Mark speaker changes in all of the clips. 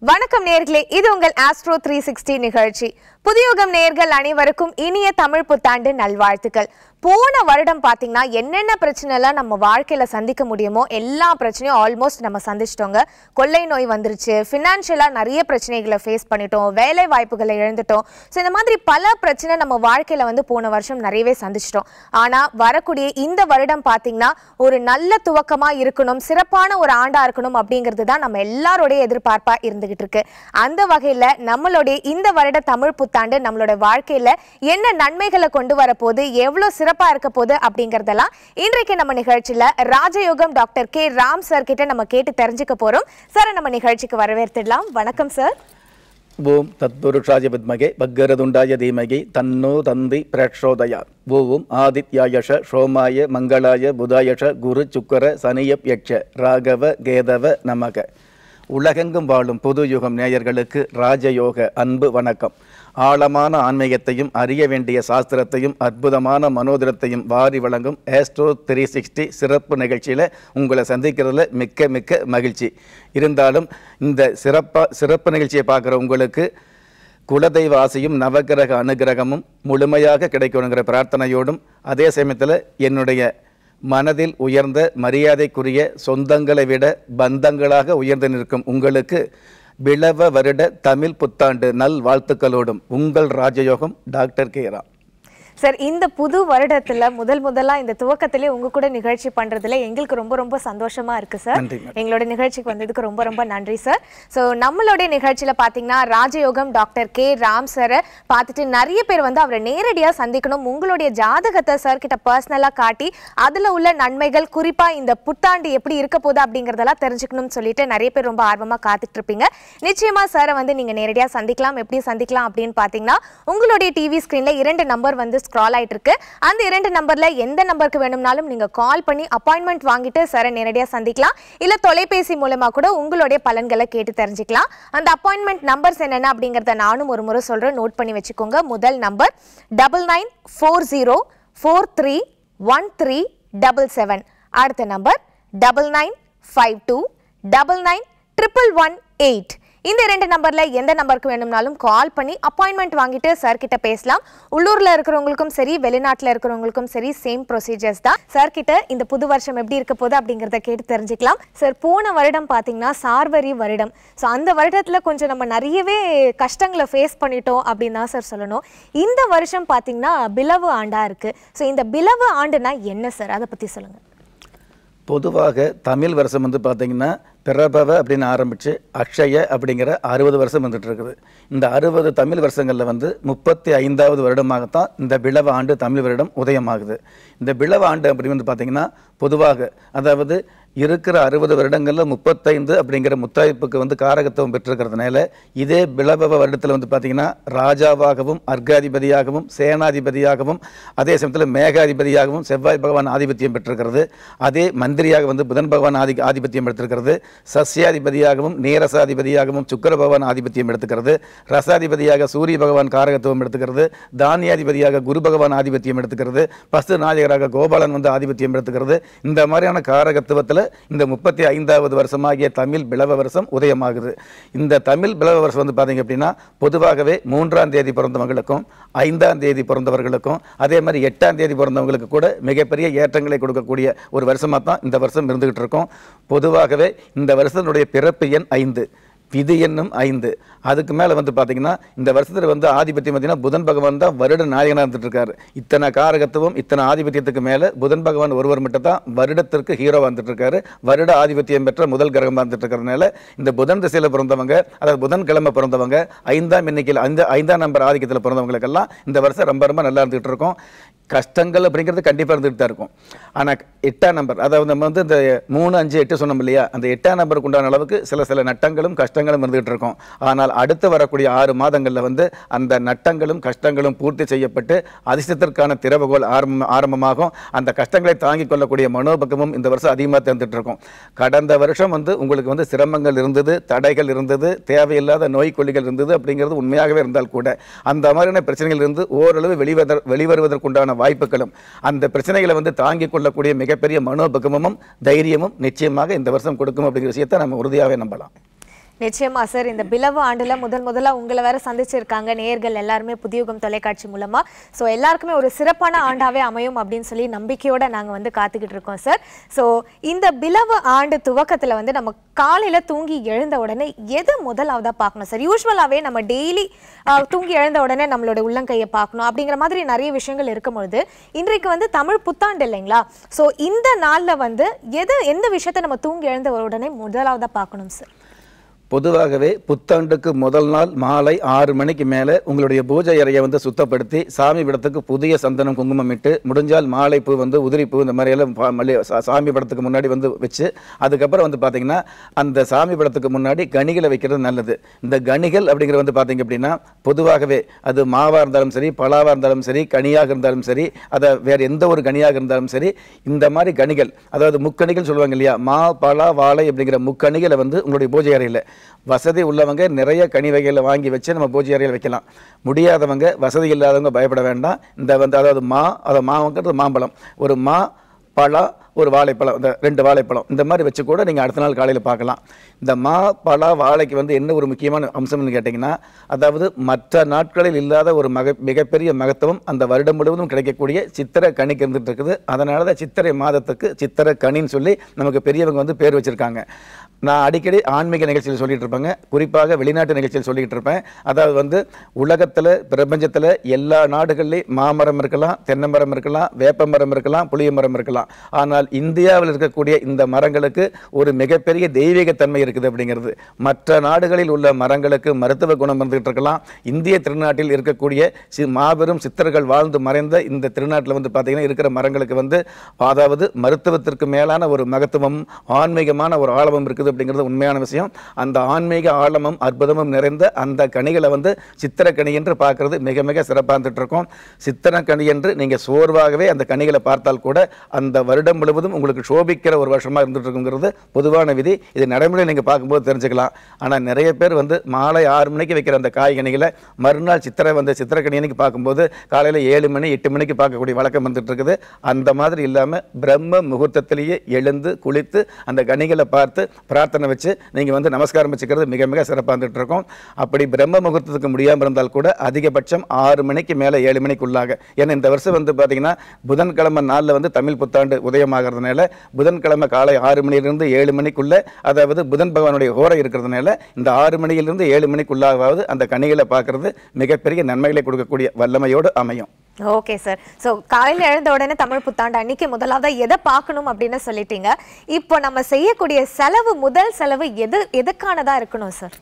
Speaker 1: வணக்கம் நேர்களே இது உங்கள் ஆஸ்ட்ரோ த்ரீ சிக்ஸ்டி நிகழ்ச்சி புதியுகம் நேர்கள் அனைவருக்கும் இனிய தமிழ் புத்தாண்டு நல்வாழ்த்துக்கள் போன வருடம் பார்த்தீங்கன்னா என்னென்ன பிரச்சனைலாம் நம்ம வாழ்க்கையில சந்திக்க முடியுமோ எல்லா பிரச்சனையும் ஆல்மோஸ்ட் நம்ம சந்திச்சிட்டோங்க கொள்ளை நோய் வந்துருச்சு ஃபினான்ஷியலாக நிறைய பிரச்சனைகளை ஃபேஸ் பண்ணிட்டோம் வேலை வாய்ப்புகளை இழந்துட்டோம் ஸோ இந்த மாதிரி பல பிரச்சனை நம்ம வாழ்க்கையில வந்து போன வருஷம் நிறையவே சந்திச்சிட்டோம் ஆனா வரக்கூடிய இந்த வருடம் பார்த்தீங்கன்னா ஒரு நல்ல துவக்கமா இருக்கணும் சிறப்பான ஒரு ஆண்டா இருக்கணும் அப்படிங்கிறது தான் நம்ம எல்லாருடைய எதிர்பார்ப்பா இருந்துகிட்டு இருக்கு அந்த வகையில நம்மளுடைய இந்த வருட தமிழ் புத்தாண்டு நம்மளோட வாழ்க்கையில என்ன நன்மைகளை கொண்டு வரப்போகுது எவ்வளவு சிறப்பா இருக்க போகுது அப்படிங்கறதெல்லாம் இன்றைக்கு நம்ம நிகழ்ச்சியில ராஜயோகம் டாக்டர் கே ராம் சார் கிட்ட நம்ம கேட்டு தெரிஞ்சுக்க போறோம் சார் நம்ம நிகழ்ச்சிக்கு வரவேற்றுடலாம் வணக்கம் சார்
Speaker 2: ஓம் தத்புருஷாய வித்மகே பக்கரதுண்டாய தீமகி தன்னோ தந்தி பிரச்சோதயா ஓம் ஆதித்யாயஷ சோமாய மங்களாய புதாயஷ குரு சுக்கர சனியப் யட்ச ராகவ கேதவ நமக உலகெங்கும் வாழும் புது யுகம் நேயர்களுக்கு ராஜயோக அன்பு வணக்கம் ஆழமான ஆன்மீகத்தையும் அறிய வேண்டிய சாஸ்திரத்தையும் அற்புதமான மனோதரத்தையும் வாரி வழங்கும் ஏஸ்ட்ரோ த்ரீ சிக்ஸ்டி சிறப்பு நிகழ்ச்சியில் உங்களை சந்திக்கிறதுல மிக்க மிக்க மகிழ்ச்சி இருந்தாலும் இந்த சிறப்பா சிறப்பு நிகழ்ச்சியை பார்க்குற உங்களுக்கு குலதெய்வ ஆசையும் நவகிரக அனுகிரகமும் முழுமையாக கிடைக்கணுங்கிற பிரார்த்தனையோடும் அதே சமயத்தில் என்னுடைய மனதில் உயர்ந்த மரியாதைக்குரிய சொந்தங்களை விட பந்தங்களாக உயர்ந்து நிற்கும் உங்களுக்கு பிளவ வருட தமிழ் புத்தாண்டு நல் வாழ்த்துக்களோடும் உங்கள் ராஜயோகம் டாக்டர் கேரா
Speaker 1: சார் இந்த புது வருடத்துல முதல் முதலா இந்த துவக்கத்திலே உங்க கூட நிகழ்ச்சி பண்றதுல எங்களுக்கு ரொம்ப ரொம்ப சந்தோஷமா இருக்கு சார்
Speaker 2: நன்றி, madam.
Speaker 1: எங்களோட நிகழ்ச்சிக்கு வந்ததுக்கு ரொம்ப ரொம்ப நன்றி சார் ஸோ நம்மளுடைய நிகழ்ச்சியில பாத்தீங்கன்னா ராஜயோகம் டாக்டர் கே ராம் சாரை பார்த்துட்டு நிறைய பேர் வந்து அவரை நேரடியா சந்திக்கணும் உங்களுடைய ஜாதகத்தை சார் கிட்ட பர்சனலா காட்டி அதுல உள்ள நன்மைகள் குறிப்பா இந்த புத்தாண்டு எப்படி இருக்க போகுது அப்படிங்கறதெல்லாம் தெரிஞ்சுக்கணும்னு சொல்லிட்டு நிறைய பேர் ரொம்ப ஆர்வமா காத்துட்டு இருப்பீங்க நிச்சயமா சாரை வந்து நீங்க நேரடியா சந்திக்கலாம் எப்படி சந்திக்கலாம் அப்படின்னு பாத்தீங்கன்னா உங்களுடைய டிவி ஸ்கிரீன்ல இரண்டு நம்பர் வந்து ஸ்க்ரால் ஆயிட்டு இருக்கு அந்த இரண்டு நம்பர்ல எந்த நம்பருக்கு வேணும்னாலும் நீங்க கால் பண்ணி அப்பாயின்மெண்ட் வாங்கிட்டு சாரை நேரடியா சந்திக்கலாம் இல்ல தொலைபேசி மூலமா கூட உங்களுடைய பலன்களை கேட்டு தெரிஞ்சுக்கலாம் அந்த அப்பாயின்மெண்ட் நம்பர்ஸ் என்னென்ன அப்படிங்கறத நானும் ஒரு முறை சொல்றேன் நோட் பண்ணி வச்சுக்கோங்க முதல் number double nine four zero four three one three double seven அடுத்த number double nine five two double nine triple one eight இந்த ரெண்டு நம்பர்ல எந்த நம்பருக்கு வேணும்னாலும் கால் பண்ணி அப்பாயின்மெண்ட் வாங்கிட்டு சார் கிட்ட பேசலாம் உள்ளூர்ல இருக்கிறவங்களுக்கும் சரி வெளிநாட்டுல இருக்கிறவங்களுக்கும் சரி சேம் ப்ரொசீஜர்ஸ் தான் சார் கிட்ட இந்த புது வருஷம் எப்படி இருக்க போகுது அப்படிங்கறத கேட்டு தெரிஞ்சுக்கலாம் சார் போன வருடம் பாத்தீங்கன்னா சார்வரி வருடம் ஸோ அந்த வருடத்துல கொஞ்சம் நம்ம நிறையவே கஷ்டங்களை ஃபேஸ் பண்ணிட்டோம் அப்படின்னு தான் சார் சொல்லணும் இந்த வருஷம் பாத்தீங்கன்னா பிளவு ஆண்டா இருக்கு ஸோ இந்த பிளவு ஆண்டுனா என்ன சார் அதை பத்தி சொல்லுங்க
Speaker 2: பொதுவாக தமிழ் வருஷம் வந்து பார்த்தீங்கன்னா பிரபவ அப்படின்னு ஆரம்பித்து அக்ஷய அப்படிங்கிற அறுபது வருஷம் வந்துட்டு இருக்குது இந்த அறுபது தமிழ் வருஷங்களில் வந்து முப்பத்தி ஐந்தாவது வருடமாகத்தான் இந்த பிளவ ஆண்டு தமிழ் வருடம் உதயமாகுது இந்த பிளவ ஆண்டு அப்படி வந்து பார்த்தீங்கன்னா பொதுவாக அதாவது இருக்கிற அறுபது வருடங்களில் முப்பத்தைந்து அப்படிங்கிற முத்தாய்ப்புக்கு வந்து காரகத்துவம் பெற்றிருக்கிறதுனால இதே பிளவ வருடத்தில் வந்து பார்த்தீங்கன்னா ராஜாவாகவும் அர்க்காதிபதியாகவும் சேனாதிபதியாகவும் அதே சமயத்தில் மேகாதிபதியாகவும் செவ்வாய் பகவான் ஆதிபத்தியம் பெற்றிருக்கிறது அதே மந்திரியாக வந்து புதன் பகவான் ஆதி ஆதிபத்தியம் எடுத்திருக்கிறது சஸ்யாதிபதியாகவும் நேரசாதிபதியாகவும் சுக்கிர பகவான் ஆதிபத்தியம் எடுத்துக்கிறது ரசாதிபதியாக சூரிய பகவான் காரகத்துவம் எடுத்துக்கிறது தானியாதிபதியாக குரு பகவான் ஆதிபத்தியம் எடுத்துக்கிறது பசு நாயகராக கோபாலன் வந்து ஆதிபத்தியம் எடுத்துக்கிறது இந்த மாதிரியான காரகத்துவத்தில் இந்த முப்பத்தி ஐந்தாவது வருஷமாகிய தமிழ் பிளவ வருஷம் உதயமாகுது இந்த தமிழ் பிளவ வருஷம் வந்து பார்த்தீங்க அப்படின்னா பொதுவாகவே மூன்றாம் தேதி பிறந்தவங்களுக்கும் ஐந்தாம் தேதி பிறந்தவர்களுக்கும் அதே மாதிரி எட்டாம் தேதி பிறந்தவங்களுக்கு கூட மிகப்பெரிய ஏற்றங்களை கொடுக்கக்கூடிய ஒரு வருஷமாக தான் இந்த வருஷம் இருந்துகிட்டு இருக்கும் பொதுவாகவே இந்த வருஷத்தினுடைய பிறப்பு எண் ஐந்து விதி எண்ணும் ஐந்து அதுக்கு மேலே வந்து பார்த்தீங்கன்னா இந்த வருஷத்தில் வந்து ஆதிபத்தியம் பார்த்தீங்கன்னா புதன் பகவான் தான் வருட நாயகனாக இருந்துட்டு இருக்காரு இத்தனை காரகத்துவம் இத்தனை ஆதிபத்தியத்துக்கு மேலே புதன் பகவான் ஒருவர் மட்டும் தான் வருடத்திற்கு ஹீரோ வந்துட்டு இருக்காரு வருட ஆதிபத்தியம் பெற்ற முதல் கிரகமாக இருந்துட்டு இருக்கிறதுனால இந்த புதன் திசையில் பிறந்தவங்க அதாவது புதன் கிழமை பிறந்தவங்க ஐந்தாம் எண்ணிக்கையில் ஐந்து ஐந்தாம் நம்பர் ஆதிக்கத்தில் பிறந்தவங்களுக்கெல்லாம் இந்த வருஷம் ரொம்ப ரொம்ப நல்லா இருந்துகிட்டு இருக்கும் கஷ்டங்கள் அப்படிங்கிறது கண்டிப்பாக இருந்துகிட்டு தான் இருக்கும் ஆனால் எட்டாம் நம்பர் அதாவது நம்ம வந்து இந்த மூணு அஞ்சு எட்டு சொன்னோம் இல்லையா அந்த எட்டாம் நம்பருக்கு உண்டான அளவுக்கு சில சில நட்டங்களும் கஷ்டங்களும் இருந்துகிட்டு இருக்கும் ஆனால் அடுத்து வரக்கூடிய ஆறு மாதங்களில் வந்து அந்த நட்டங்களும் கஷ்டங்களும் பூர்த்தி செய்யப்பட்டு அதிர்ஷ்டத்திற்கான திறவுகோல் ஆரம்பம் ஆரம்பமாகும் அந்த கஷ்டங்களை தாங்கிக் கொள்ளக்கூடிய மனோபக்கமும் இந்த வருஷம் அதிகமாக தந்துட்டு இருக்கும் கடந்த வருஷம் வந்து உங்களுக்கு வந்து சிரமங்கள் இருந்தது தடைகள் இருந்தது தேவையில்லாத நோய்க்கொல்லிகள் இருந்தது அப்படிங்கிறது உண்மையாகவே இருந்தால் கூட அந்த மாதிரியான பிரச்சனைகள் இருந்து ஓரளவு வெளிவத வெளிவருவதற்குண்டான வாய்ப்புகளும் அந்த பிரச்சனைகளை வந்து தாங்கிக் கொள்ளக்கூடிய மிகப்பெரிய மனோபக்கமும் தைரியமும் நிச்சயமாக இந்த வருஷம் கொடுக்கும் அப்படிங்கிற விஷயத்தை நம்ம உறுதியாகவே நம்பலாம்
Speaker 1: நிச்சயமா சார் இந்த பிளவு ஆண்டுல முதல் முதல்ல உங்களை வேற சந்திச்சிருக்காங்க நேயர்கள் எல்லாருமே புதியுகம் தொலைக்காட்சி மூலமா சோ எல்லாருக்குமே ஒரு சிறப்பான ஆண்டாவே அமையும் அப்படின்னு சொல்லி நம்பிக்கையோட நாங்க வந்து காத்துக்கிட்டு இருக்கோம் சார் சோ இந்த பிளவு ஆண்டு துவக்கத்துல வந்து நம்ம காலையில தூங்கி எழுந்த உடனே எது முதலாவதா பார்க்கணும் சார் யூஸ்வலாவே நம்ம டெய்லி தூங்கி எழுந்த உடனே நம்மளோட உள்ளங்கையை பார்க்கணும் அப்படிங்கிற மாதிரி நிறைய விஷயங்கள் இருக்கும் பொழுது இன்றைக்கு வந்து தமிழ் புத்தாண்டு இல்லைங்களா சோ இந்த நாள்ல வந்து எது எந்த விஷயத்த நம்ம தூங்கி எழுந்த உடனே முதலாவதா பார்க்கணும் சார்
Speaker 2: பொதுவாகவே புத்தாண்டுக்கு முதல் நாள் மாலை ஆறு மணிக்கு மேலே உங்களுடைய பூஜை அறையை வந்து சுத்தப்படுத்தி சாமி படத்துக்கு புதிய சந்தனம் குங்குமம் இட்டு முடிஞ்சால் மாலை பூ வந்து உதிரி பூ இந்த மாதிரி எல்லாம் பா- மல்லி சா- சாமி படத்துக்கு முன்னாடி வந்து வச்சு அதுக்கப்புறம் வந்து பார்த்தீங்கன்னா அந்த சாமி படத்துக்கு முன்னாடி கனிகளை வைக்கிறது நல்லது இந்த கனிகள் அப்படிங்கிறது வந்து பார்த்தீங்க அப்படின்னா பொதுவாகவே அது மாவாக இருந்தாலும் சரி பலாவாக இருந்தாலும் சரி கனியாக இருந்தாலும் சரி அதை வேறு எந்த ஒரு கனியாக இருந்தாலும் சரி இந்த மாதிரி கனிகள் அதாவது முக்கணிகள் சொல்லுவாங்க இல்லையா மா பலா வாழை அப்படிங்கிற முக்கணிகளை வந்து உங்களுடைய பூஜை அறையில் வசதி உள்ளவங்க நிறைய கனி வகைகளை வாங்கி வச்சு நம்ம பூஜை அறையில் வைக்கலாம் முடியாதவங்க வசதி இல்லாதவங்க பயப்பட வேண்டாம் இந்த வந்து அதாவது மா அதை மாங்கிறது மாம்பழம் ஒரு மா பழம் ஒரு வாழைப்பழம் இந்த ரெண்டு வாழைப்பழம் இந்த மாதிரி வச்சு கூட நீங்கள் அடுத்த நாள் காலையில் பார்க்கலாம் இந்த மா பழா வாழைக்கு வந்து என்ன ஒரு முக்கியமான அம்சம்னு கேட்டிங்கன்னா அதாவது மற்ற நாட்களில் இல்லாத ஒரு மக மிகப்பெரிய மகத்துவம் அந்த வருடம் முழுவதும் கிடைக்கக்கூடிய சித்திரை கனிக்கு இருந்துட்டு இருக்குது அதனால தான் சித்திரை மாதத்துக்கு சித்திரை கனின்னு சொல்லி நமக்கு பெரியவங்க வந்து பேர் வச்சிருக்காங்க நான் அடிக்கடி ஆன்மீக நிகழ்ச்சியில் சொல்லிட்டு இருப்பேங்க குறிப்பாக வெளிநாட்டு நிகழ்ச்சியில் சொல்லிட்டு இருப்பேன் அதாவது வந்து உலகத்தில் பிரபஞ்சத்தில் எல்லா நாடுகள்லையும் மாமரம் இருக்கலாம் தென்னை மரம் இருக்கலாம் வேப்ப மரம் இருக்கலாம் புளிய மரம் இருக்கலாம் ஆனால் இந்தியாவில் இருக்கக்கூடிய இந்த மரங்களுக்கு ஒரு மிகப்பெரிய தெய்வீகத்தன்மை இருக்குது அப்படிங்கிறது மற்ற நாடுகளில் உள்ள மரங்களுக்கு மருத்துவ குணம் இருந்துகிட்டு இருக்கலாம் இந்திய திருநாட்டில் இருக்கக்கூடிய சி மாபெரும் சித்தர்கள் வாழ்ந்து மறைந்த இந்த திருநாட்டில் வந்து பார்த்தீங்கன்னா இருக்கிற மரங்களுக்கு வந்து அதாவது மருத்துவத்திற்கு மேலான ஒரு மகத்துவம் ஆன்மீகமான ஒரு ஆழமம் இருக்குது அப்படிங்கிறது உண்மையான விஷயம் அந்த ஆன்மீக ஆழமும் அற்புதமும் நிறைந்த அந்த கனிகளை வந்து சித்திரக்கனி என்று பார்க்கறது மிக மிக சிறப்பாக இருந்துட்டு இருக்கும் சித்திரக்கனி என்று நீங்கள் சோர்வாகவே அந்த கனிகளை பார்த்தால் கூட அந்த வருடம் முழுவதும் உங்களுக்கு சோபிக்கிற ஒரு வருஷமாக இருந்துட்டு இருக்குங்கிறது பொதுவான விதி இது நடைமுறை நீங்கள் பார்க்கும்போது தெரிஞ்சுக்கலாம் ஆனால் நிறைய பேர் வந்து மாலை ஆறு மணிக்கு வைக்கிற அந்த காய்கனிகளை மறுநாள் சித்திரை வந்து சித்திரக்கனி அன்னைக்கு பார்க்கும்போது காலையில் ஏழு மணி எட்டு மணிக்கு பார்க்கக்கூடிய வழக்கம் வந்துட்டு இருக்குது அந்த மாதிரி இல்லாமல் பிரம்ம முகூர்த்தத்திலேயே எழுந்து குளித்து அந்த கனிகளை பார்த்து பிரார்த்தனை வச்சு நீங்கள் வந்து நமஸ்காரம் வச்சுக்கிறது மிக மிக சிறப்பாக இருந்துட்டு இருக்கும் அப்படி பிரம்ம முகூர்த்தத்துக்கு முடியாமல் இருந்தால் கூட அதிகபட்சம் ஆறு மணிக்கு மேலே ஏழு மணிக்குள்ளாக ஏன்னா இந்த வருஷம் வந்து பார்த்தீங்கன்னா புதன்கிழமை நாளில் வந்து தமிழ் புத்தாண்டு உதயமாகிறதுனால புதன்கிழமை காலை ஆறு மணியிலிருந்து ஏழு மணிக்குள்ள அதாவது புதன் பகவானுடைய ஹோரை இருக்கிறதுனால இந்த ஆறு மணியிலிருந்து ஏழு மணிக்குள்ளாவது அந்த கனிகளை பார்க்கறது மிகப்பெரிய நன்மைகளை கொடுக்கக்கூடிய வல்லமையோடு அமையும்
Speaker 1: ஓகே சார் ஸோ காலையில் எழுந்த உடனே தமிழ் புத்தாண்டு அன்னைக்கு முதலாவதா எதை பார்க்கணும் அப்படின்னு சொல்லிட்டீங்க இப்போ நம்ம செய்யக்கூடிய செலவு முதல் செலவு எது எதுக்கானதா இருக்கணும் சார்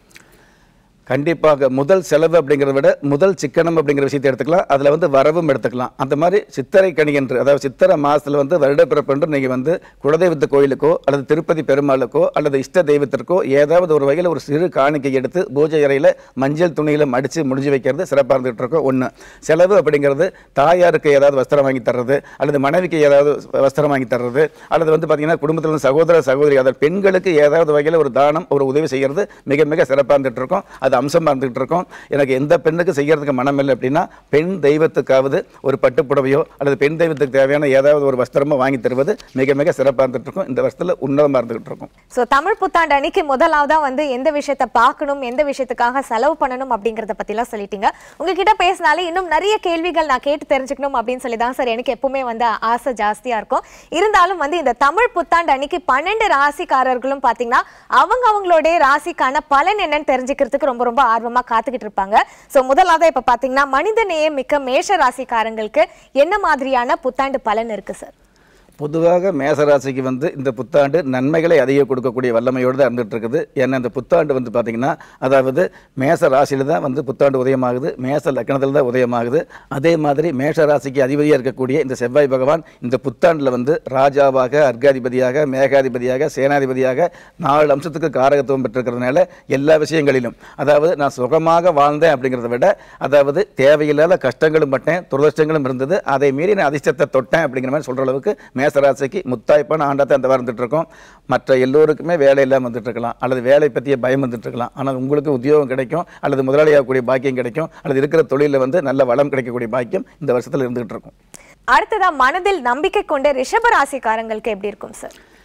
Speaker 2: கண்டிப்பாக முதல் செலவு அப்படிங்கிறத விட முதல் சிக்கனம் அப்படிங்கிற விஷயத்தை எடுத்துக்கலாம் அதில் வந்து வரவும் எடுத்துக்கலாம் அந்த மாதிரி சித்திரை கனி என்று அதாவது சித்திரை மாதத்தில் வந்து வருடப்பிறப்பென்று நீங்கள் வந்து குலதெய்வத்து கோயிலுக்கோ அல்லது திருப்பதி பெருமாளுக்கோ அல்லது இஷ்ட தெய்வத்திற்கோ ஏதாவது ஒரு வகையில் ஒரு சிறு காணிக்கை எடுத்து பூஜை அறையில் மஞ்சள் துணியில் மடித்து முடிஞ்சு வைக்கிறது சிறப்பாக இருந்துகிட்டு இருக்கோம் ஒன்று செலவு அப்படிங்கிறது தாயாருக்கு ஏதாவது வஸ்திரம் வாங்கி தர்றது அல்லது மனைவிக்கு ஏதாவது வஸ்திரம் வாங்கி தர்றது அல்லது வந்து பார்த்தீங்கன்னா குடும்பத்தில் இருந்து சகோதர சகோதரி அதாவது பெண்களுக்கு ஏதாவது வகையில் ஒரு தானம் ஒரு உதவி செய்கிறது மிக மிக சிறப்பாக இருந்துட்டு இருக்கோம் அது அம்சமாக இருந்துகிட்டு இருக்கோம் எனக்கு எந்த பெண்ணுக்கு செய்யறதுக்கு மனம் இல்லை அப்படின்னா பெண் தெய்வத்துக்காவது ஒரு பட்டுப்புடவையோ அல்லது பெண் தெய்வத்துக்கு தேவையான ஏதாவது ஒரு வஸ்திரமோ வாங்கி தருவது மிக மிக சிறப்பாக இருந்துட்டு இருக்கும் இந்த வருஷத்தில் உன்னதமாக இருந்துகிட்டு இருக்கும்
Speaker 1: ஸோ தமிழ் புத்தாண்டு அன்னைக்கு முதலாவதா வந்து எந்த விஷயத்த பார்க்கணும் எந்த விஷயத்துக்காக செலவு பண்ணணும் அப்படிங்கறத பத்திலாம் சொல்லிட்டீங்க உங்ககிட்ட பேசினாலே இன்னும் நிறைய கேள்விகள் நான் கேட்டு தெரிஞ்சுக்கணும் அப்படின்னு சொல்லி தான் சார் எனக்கு எப்பவுமே வந்து ஆசை ஜாஸ்தியா இருக்கும் இருந்தாலும் வந்து இந்த தமிழ் புத்தாண்டு அன்னைக்கு பன்னெண்டு ராசிக்காரர்களும் பாத்தீங்கன்னா அவங்க அவங்களுடைய ராசிக்கான பலன் என்னன்னு தெரிஞ்சுக்கிறதுக்கு ரொம்ப ரொம்ப ஆர்வமா காத்துக்கிட்டு இருப்பாங்க ஸோ முதலாவதா இப்ப பாத்தீங்கன்னா மனித நேயம் மிக்க மேஷ ராசிக்காரங்களுக்கு என்ன மாதிரியான புத்தாண்டு பலன் இருக்கு சார்
Speaker 2: பொதுவாக மேசராசிக்கு வந்து இந்த புத்தாண்டு நன்மைகளை அதிகம் கொடுக்கக்கூடிய வல்லமையோடு தான் இருந்துட்டு இருக்குது ஏன்னா இந்த புத்தாண்டு வந்து பார்த்தீங்கன்னா அதாவது மேச ராசியில் தான் வந்து புத்தாண்டு உதயமாகுது மேச லக்னத்தில் தான் உதயமாகுது அதே மாதிரி மேஷ ராசிக்கு அதிபதியாக இருக்கக்கூடிய இந்த செவ்வாய் பகவான் இந்த புத்தாண்டில் வந்து ராஜாவாக அர்க்காதிபதியாக மேகாதிபதியாக சேனாதிபதியாக நாலு அம்சத்துக்கு காரகத்துவம் பெற்றிருக்கிறதுனால எல்லா விஷயங்களிலும் அதாவது நான் சுகமாக வாழ்ந்தேன் அப்படிங்கிறத விட அதாவது தேவையில்லாத கஷ்டங்களும் பட்டேன் துரதிருஷ்டங்களும் இருந்தது அதை மீறி நான் அதிர்ஷ்டத்தை தொட்டேன் அப்படிங்கிற மாதிரி சொல்கிற அளவுக்கு மேசராசிக்கு முத்தாய்ப்பான ஆண்டாத்தை அந்த வாரம் வந்துட்டு இருக்கோம் மற்ற எல்லோருக்குமே வேலை இல்லாமல் வந்துட்டு இருக்கலாம் அல்லது வேலை பற்றிய பயம் வந்துட்டு இருக்கலாம் ஆனால் உங்களுக்கு உத்தியோகம் கிடைக்கும் அல்லது முதலாளியாகக்கூடிய பாக்கியம் கிடைக்கும் அல்லது இருக்கிற தொழிலில் வந்து நல்ல வளம் கிடைக்கக்கூடிய பாக்கியம் இந்த வருஷத்தில் இருந்துகிட்டு இருக்கும்
Speaker 1: அடுத்ததா மனதில் நம்பிக்கை கொண்ட ரிஷப ராசிக்காரங்களுக்கு எப்படி இருக்கும் சார்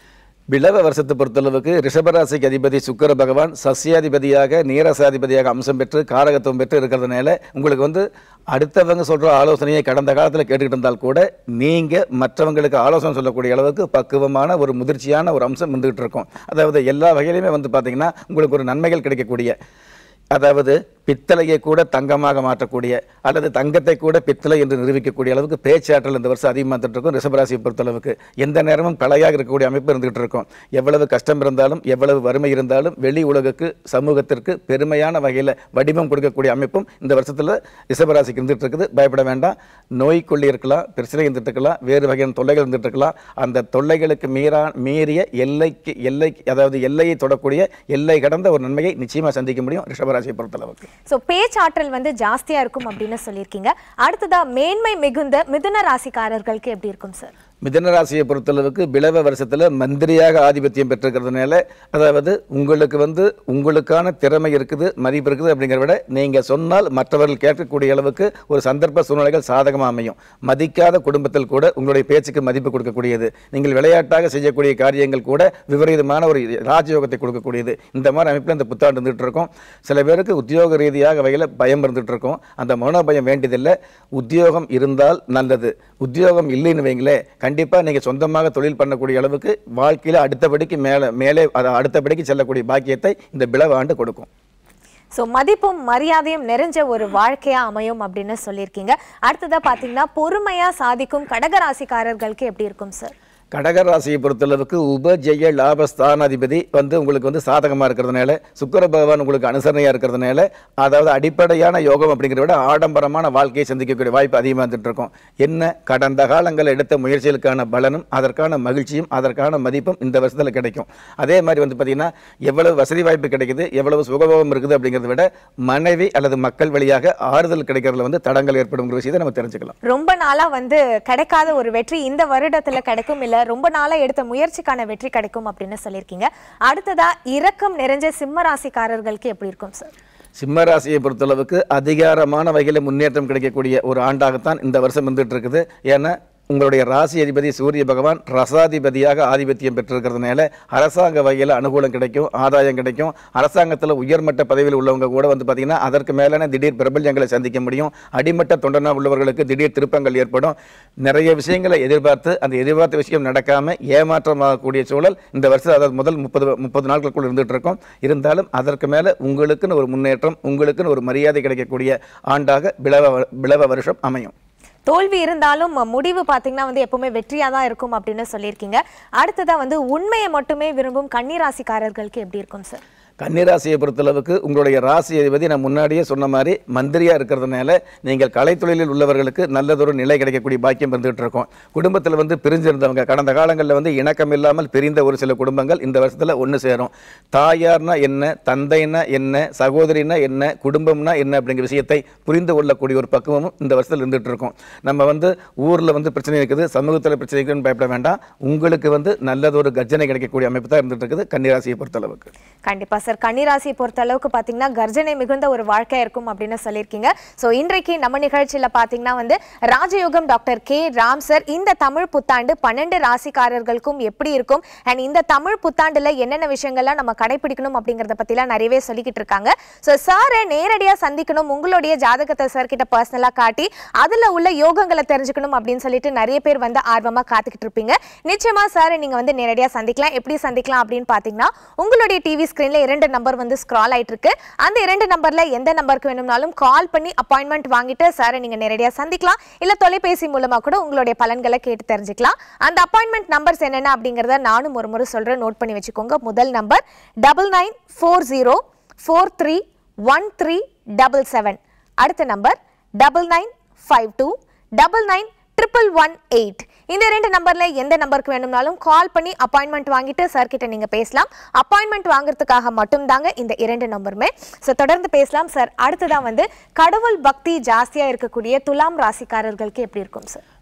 Speaker 2: பிளவ வருஷத்தை பொறுத்தளவுக்கு ரிஷபராசிக்கு அதிபதி சுக்கிர பகவான் சஸ்யாதிபதியாக நீரசாதிபதியாக அம்சம் பெற்று காரகத்துவம் பெற்று இருக்கிறதுனால உங்களுக்கு வந்து அடுத்தவங்க சொல்ற ஆலோசனையை கடந்த காலத்தில் கேட்டுக்கிட்டு இருந்தால் கூட நீங்க மற்றவங்களுக்கு ஆலோசனை சொல்லக்கூடிய அளவுக்கு பக்குவமான ஒரு முதிர்ச்சியான ஒரு அம்சம் இருந்துகிட்டு இருக்கும் அதாவது எல்லா வகையிலுமே வந்து பார்த்தீங்கன்னா உங்களுக்கு ஒரு நன்மைகள் கிடைக்கக்கூடிய அதாவது பித்தளையை கூட தங்கமாக மாற்றக்கூடிய அல்லது தங்கத்தை கூட பித்தளை என்று நிரூபிக்கக்கூடிய அளவுக்கு பேச்சாற்றல் இந்த வருஷம் அதிகமாக வந்துட்டு இருக்கும் ரிஷபராசியை பொறுத்தளவுக்கு எந்த நேரமும் கலையாக இருக்கக்கூடிய அமைப்பு இருந்துகிட்டு இருக்கும் எவ்வளவு கஷ்டம் இருந்தாலும் எவ்வளவு வறுமை இருந்தாலும் வெளி உலகுக்கு சமூகத்திற்கு பெருமையான வகையில் வடிவம் கொடுக்கக்கூடிய அமைப்பும் இந்த வருஷத்தில் ரிஷபராசிக்கு இருந்துட்டு இருக்குது பயப்பட வேண்டாம் நோய்க்குள்ளி இருக்கலாம் பிரச்சனை இருந்துட்டு இருக்கலாம் வேறு வகையான தொல்லைகள் இருந்துட்டு இருக்கலாம் அந்த தொல்லைகளுக்கு மீறா மீறிய எல்லைக்கு எல்லைக்கு அதாவது எல்லையை தொடக்கூடிய எல்லை கடந்த ஒரு நன்மையை நிச்சயமாக சந்திக்க முடியும் ரிஷபராசியை பொறுத்தளவுக்கு
Speaker 1: ஸோ பேச்சாற்றல் வந்து ஜாஸ்தியா இருக்கும் அப்படின்னு சொல்லியிருக்கீங்க அடுத்ததா மேன்மை மிகுந்த மிதுன ராசிக்காரர்களுக்கு எப்படி இருக்கும் சார்
Speaker 2: மிதன ராசியை பொறுத்தளவுக்கு பிளவ வருஷத்தில் மந்திரியாக ஆதிபத்தியம் பெற்றிருக்கிறதுனால அதாவது உங்களுக்கு வந்து உங்களுக்கான திறமை இருக்குது மதிப்பு இருக்குது அப்படிங்கிறத விட நீங்கள் சொன்னால் மற்றவர்கள் கேட்கக்கூடிய அளவுக்கு ஒரு சந்தர்ப்ப சூழ்நிலைகள் சாதகமாக அமையும் மதிக்காத குடும்பத்தில் கூட உங்களுடைய பேச்சுக்கு மதிப்பு கொடுக்கக்கூடியது நீங்கள் விளையாட்டாக செய்யக்கூடிய காரியங்கள் கூட விபரீதமான ஒரு ராஜயோகத்தை கொடுக்கக்கூடியது இந்த மாதிரி அமைப்பில் இந்த புத்தாண்டு இருந்துகிட்டு இருக்கும் சில பேருக்கு உத்தியோக ரீதியாக வகையில் பயம் இருந்துகிட்டு இருக்கும் அந்த மனோபயம் வேண்டியதில்லை உத்தியோகம் இருந்தால் நல்லது உத்தியோகம் இல்லைன்னு வைங்களேன் கண்டிப்பாக நீங்கள் சொந்தமாக தொழில் பண்ணக்கூடிய அளவுக்கு வாழ்க்கையில் அடுத்தபடிக்கு மேலே மேலே அதை அடுத்தபடிக்கு செல்லக்கூடிய பாக்கியத்தை இந்த பிளவு ஆண்டு கொடுக்கும்
Speaker 1: ஸோ மதிப்பும் மரியாதையும் நிறைஞ்ச ஒரு வாழ்க்கையா அமையும் அப்படின்னு சொல்லியிருக்கீங்க அடுத்ததா பார்த்தீங்கன்னா பொறுமையா சாதிக்கும் கடகராசிக்காரர்களுக்கு எப்படி இருக்கும் சார்
Speaker 2: கடகராசியை பொறுத்தளவுக்கு உபஜெய லாபஸ்தானாதிபதி வந்து உங்களுக்கு வந்து சாதகமாக இருக்கிறதுனால சுக்கிர பகவான் உங்களுக்கு அனுசரணையாக இருக்கிறதுனால அதாவது அடிப்படையான யோகம் அப்படிங்கிறத விட ஆடம்பரமான வாழ்க்கையை சந்திக்கக்கூடிய வாய்ப்பு அதிகமாக வந்துட்டு இருக்கும் என்ன கடந்த காலங்களில் எடுத்த முயற்சிகளுக்கான பலனும் அதற்கான மகிழ்ச்சியும் அதற்கான மதிப்பும் இந்த வருஷத்தில் கிடைக்கும் அதே மாதிரி வந்து பார்த்தீங்கன்னா எவ்வளவு வசதி வாய்ப்பு கிடைக்குது எவ்வளவு சுகபோகம் இருக்குது அப்படிங்கிறத விட மனைவி அல்லது மக்கள் வழியாக ஆறுதல் கிடைக்கிறதுல வந்து தடங்கள் ஏற்படும் விஷயத்தை நம்ம தெரிஞ்சுக்கலாம்
Speaker 1: ரொம்ப நாளா வந்து கிடைக்காத ஒரு வெற்றி இந்த வருடத்துல கிடைக்கும் இல்ல ரொம்ப நாளா எடுத்த முயற்சிக்கான வெற்றி கிடைக்கும் அப்படின்னு சொல்லியிருக்கீங்க அடுத்ததா இரக்கம் நிறைஞ்ச சிம்ம ராசிக்காரர்களுக்கு எப்படி இருக்கும் சார்
Speaker 2: சிம்ம ராசியை பொறுத்தளவுக்கு அதிகாரமான வகையில் முன்னேற்றம் கிடைக்கக்கூடிய ஒரு ஆண்டாகத்தான் இந்த வருஷம் வந்துட்டு இருக்குது ஏன்னா உங்களுடைய ராசி அதிபதி சூரிய பகவான் ரசாதிபதியாக ஆதிபத்தியம் பெற்றிருக்கிறதுனால அரசாங்க வகையில் அனுகூலம் கிடைக்கும் ஆதாயம் கிடைக்கும் அரசாங்கத்தில் உயர்மட்ட பதவியில் உள்ளவங்க கூட வந்து பார்த்தீங்கன்னா அதற்கு மேலான திடீர் பிரபல்யங்களை சந்திக்க முடியும் அடிமட்ட தொண்டனா உள்ளவர்களுக்கு திடீர் திருப்பங்கள் ஏற்படும் நிறைய விஷயங்களை எதிர்பார்த்து அந்த எதிர்பார்த்த விஷயம் நடக்காமல் ஏமாற்றமாகக்கூடிய சூழல் இந்த வருஷம் அதாவது முதல் முப்பது முப்பது நாட்களுக்குள் இருந்துட்டு இருக்கும் இருந்தாலும் அதற்கு மேலே உங்களுக்குன்னு ஒரு முன்னேற்றம் உங்களுக்குன்னு ஒரு மரியாதை கிடைக்கக்கூடிய ஆண்டாக பிளவ பிளவ வருஷம் அமையும்
Speaker 1: தோல்வி இருந்தாலும் முடிவு பார்த்தீங்கன்னா வந்து எப்பவுமே வெற்றியா தான் இருக்கும் அப்படின்னு சொல்லியிருக்கீங்க அடுத்ததா வந்து உண்மையை மட்டுமே விரும்பும் கன்னிராசிக்காரர்களுக்கு எப்படி இருக்கும் சார்
Speaker 2: கன்னிராசியை பொறுத்தளவுக்கு உங்களுடைய ராசி அதிபதி நான் முன்னாடியே சொன்ன மாதிரி மந்திரியா இருக்கிறதுனால நீங்கள் கலைத்தொழிலில் உள்ளவர்களுக்கு நல்லதொரு நிலை கிடைக்கக்கூடிய பாக்கியம் இருந்துகிட்டு இருக்கும் குடும்பத்தில் வந்து பிரிஞ்சிருந்தவங்க கடந்த காலங்களில் வந்து இணக்கம் இல்லாமல் பிரிந்த ஒரு சில குடும்பங்கள் இந்த வருஷத்தில் ஒன்று சேரும் தாயார்னா என்ன தந்தைனா என்ன சகோதரினா என்ன குடும்பம்னா என்ன அப்படிங்கிற விஷயத்தை புரிந்து கொள்ளக்கூடிய ஒரு பக்குவமும் இந்த வருஷத்தில் இருந்துகிட்டு இருக்கும் நம்ம வந்து ஊரில் வந்து பிரச்சனை இருக்குது சமூகத்தில் பிரச்சனை இருக்குதுன்னு பயப்பட வேண்டாம் உங்களுக்கு வந்து நல்லதொரு கர்ஜனை கிடைக்கக்கூடிய அமைப்பு தான் இருந்துட்டு இருக்குது கன்னிராசியை பொறுத்தளவுக்கு
Speaker 1: கண்டிப்பா சார் கன்னிராசியை பொறுத்த அளவுக்கு பார்த்தீங்கன்னா கர்ஜனை மிகுந்த ஒரு வாழ்க்கை இருக்கும் அப்படின்னு சொல்லியிருக்கீங்க ஸோ இன்றைக்கு நம்ம நிகழ்ச்சியில் பார்த்தீங்கன்னா வந்து ராஜயோகம் டாக்டர் கே ராம் சார் இந்த தமிழ் புத்தாண்டு பன்னெண்டு ராசிக்காரர்களுக்கும் எப்படி இருக்கும் அண்ட் இந்த தமிழ் புத்தாண்டுல என்னென்ன விஷயங்கள்லாம் நம்ம கடைபிடிக்கணும் அப்படிங்கிறத பற்றிலாம் நிறையவே சொல்லிக்கிட்டு இருக்காங்க ஸோ சாரை நேரடியாக சந்திக்கணும் உங்களுடைய ஜாதகத்தை சார் கிட்ட பர்சனலாக காட்டி அதில் உள்ள யோகங்களை தெரிஞ்சுக்கணும் அப்படின்னு சொல்லிட்டு நிறைய பேர் வந்து ஆர்வமாக காத்துக்கிட்டு இருப்பீங்க நிச்சயமா சார் நீங்க வந்து நேரடியாக சந்திக்கலாம் எப்படி சந்திக்கலாம் அப்படின்னு பார்த்தீங்கன்னா உங்களுடைய டிவி ஸ்க்ரீன்ல இரண்டு நம்பர் வந்து ஸ்க்ரால் ஆயிட்டு இருக்கு அந்த இரண்டு நம்பர்ல எந்த நம்பருக்கு வேணும்னாலும் கால் பண்ணி அப்பாயின்மெண்ட் வாங்கிட்டு சாரை நீங்க நேரடியாக சந்திக்கலாம் இல்ல தொலைபேசி மூலமா கூட உங்களுடைய பலன்களை கேட்டு தெரிஞ்சுக்கலாம் அந்த அப்பாயின்மெண்ட் நம்பர்ஸ் என்னென்ன அப்படிங்கறத நானும் ஒரு முறை சொல்றேன் நோட் பண்ணி வச்சுக்கோங்க முதல் number double nine four zero four three one three double seven அடுத்த number double nine five two double nine triple one eight இந்த ரெண்டு நம்பர்ல எந்த நம்பருக்கு வேணும்னாலும் கால் பண்ணி அப்பாயின்மெண்ட் வாங்கிட்டு சார் கிட்ட நீங்க பேசலாம் அப்பாயின்மெண்ட் வாங்குறதுக்காக மட்டும்தாங்க இந்த இரண்டு நம்பருமே ஸோ தொடர்ந்து பேசலாம் சார் அடுத்ததான் வந்து கடவுள் பக்தி ஜாஸ்தியா இருக்கக்கூடிய துலாம் ராசிக்காரர்களுக்கு எப்படி இருக்கும் சார்